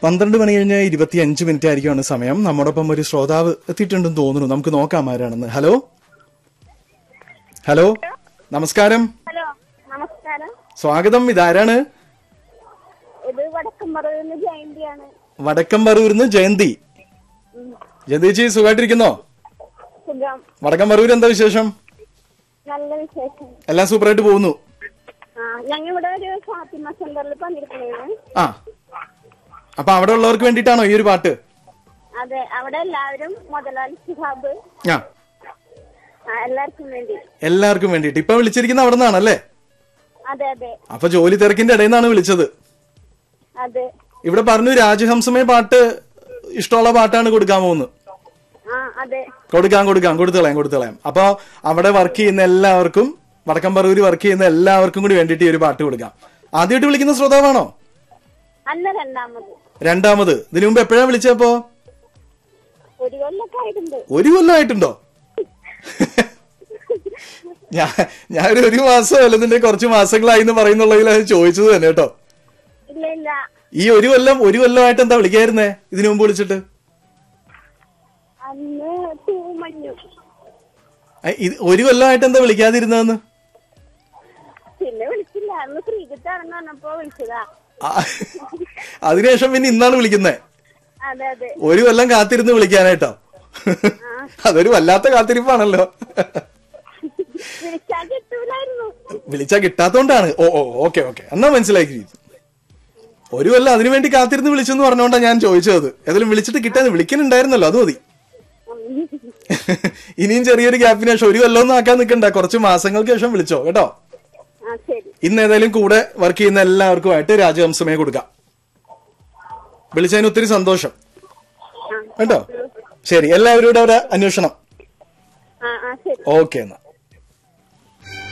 പന്ത്രണ്ട് മണി കഴിഞ്ഞ് ഇരുപത്തി അഞ്ച് മിനിറ്റ് ആയിരിക്കുമാണ് സമയം നമ്മോടൊപ്പം ഒരു ശ്രോതാവ് എത്തിയിട്ടുണ്ടെന്ന് തോന്നുന്നു നമുക്ക് നോക്കാം ആരാണെന്ന് ഹലോ ഹലോ നമസ്കാരം ഹലോ നമസ്കാരം സ്വാഗതം ഇതാരാണ് ഇത് വടക്കമ്പറന്ന് ജയന്തിയാണ് വടക്കം പറൂരിന്ന് ജയന്തി ജയന്തി ചേച്ചി സുഖമായിട്ടിരിക്കുന്നോ സുഖം വടക്കം പറൂർ എന്താ വിശേഷം നല്ല വിശേഷം എല്ലാം സൂപ്പറായിട്ട് പോകുന്നു ആ ഞങ്ങൾ ഇവിടെ ഒരു ഫാത്തിമ സെന്ററിൽ പങ്കെടുക്കുന്നതാണ് ആ അപ്പൊ അവിടെ ഉള്ളവർക്ക് വേണ്ടിയിട്ടാണോ ഈ ഒരു പാട്ട് അതെ അവിടെ എല്ലാവരും മുതലാളി ശിഹാബ് ആ ആ, എല്ലാവർക്കും വേണ്ടി എല്ലാവർക്കും വേണ്ടിയിട്ട് ഇപ്പൊ വിളിച്ചിരിക്കുന്ന അവിടെ നിന്നാണല്ലേ അതെ അതെ അപ്പൊ ജോലി തിരക്കിന്റെ ഇടയിൽ നിന്നാണ് വിളിച്ചത് അതെ ഇവിടെ പറഞ്ഞു രാജഹംസമേ പാട്ട് ഇഷ്ടമുള്ള പാട്ടാണ് കൊടുക്കാൻ പോകുന്നത് ആ അതെ കൊടുക്കാം കൊടുക്കാം കൊടുത്തുകളയാം കൊടുത്തുകളയാം അപ്പൊ അവിടെ വർക്ക് ചെയ്യുന്ന എല്ലാവർക്കും വടക്കം പറവൂര് വർക്ക് ചെയ്യുന്ന എല്ലാവർക്കും കൂടി വേണ്ടിയിട്ട് ഈ ഒരു പാട്ട് കൊടുക്കാം ആദ്യമായിട്ട് വിളിക്കുന്ന ശ്രോതാവാണോ അല്ല രണ്ടാമത് രണ്ടാമത് ഇതിനു മുമ്പ് എപ്പോഴാ വിളിച്ചപ്പോ ഒരു കൊല്ലൊക്കെ ആയിട്ടുണ്ട് ഒരു കൊല്ലമായിട്ടുണ്ടോ ഞാൻ ഞാനൊരു ഒരു മാസം അല്ലെന്നുണ്ടെ കുറച്ച് മാസങ്ങളായി എന്ന് പറയുന്നുള്ളതിലാണ് ചോദിച്ചത് തന്നെ കേട്ടോ ഇല്ല ഇല്ല ഈ ഒരു കൊല്ലം ഒരു കൊല്ലമായിട്ട് എന്താ വിളിക്കായിരുന്നേ ഇതിനു മുമ്പ് വിളിച്ചിട്ട് അന്ന് തൂമഞ്ഞു ഐ, ഇത് ഒരു കൊല്ലമായിട്ട് എന്താ വിളിക്കാതിരുന്നതെന്ന് പിന്നെ വിളിച്ചില്ല അന്ന് ശ്രീജിത്താണെന്ന് പറഞ്ഞപ്പോ വിളിച്ചതാ ആ, അതിനുശേഷം പിന്നെ ഇന്നാണ് വിളിക്കുന്നേ അതെ അതെ ഒരു കൊല്ലം കാത്തിരുന്ന് വിളിക്കാനായിട്ടോ അതൊരു വല്ലാത്ത കാത്തിരിപ്പാണല്ലോ വിളിച്ചാൽ കിട്ടൂലായിരുന്നു വിളിച്ചാ കിട്ടാത്തോണ്ടാണ് ഓ ഓ ഓക്കെ ഓക്കെ എന്നാ മനസ്സിലാക്കി ഒരു കൊല്ലം അതിനു വേണ്ടി കാത്തിരുന്ന് വിളിച്ചെന്ന് പറഞ്ഞോണ്ടാ ഞാൻ ചോദിച്ചത് ഏതായാലും വിളിച്ചിട്ട് കിട്ടാതെ വിളിക്കുന്നുണ്ടായിരുന്നല്ലോ അത് മതി ഇനിയും ചെറിയൊരു ഗ്യാപ്പിന് ശേഷം ഒരു കൊല്ലം ഒന്നും ആക്കാൻ നിൽക്കണ്ട കുറച്ച് മാസങ്ങൾക്ക് ശേഷം വിളിച്ചോ കേട്ടോ ആ ശരി ഇന്ന് ഏതായാലും കൂടെ വർക്ക് ചെയ്യുന്ന എല്ലാവർക്കുമായിട്ട് രാജവംശമേ കൊടുക്കാം വിളിച്ചതിന് ഒത്തിരി സന്തോഷം ആ കേട്ടോ ശരി എല്ലാവരോടും അവിടെ അന്വേഷണം ആ ആ ശരി ഓക്കെ എന്നാ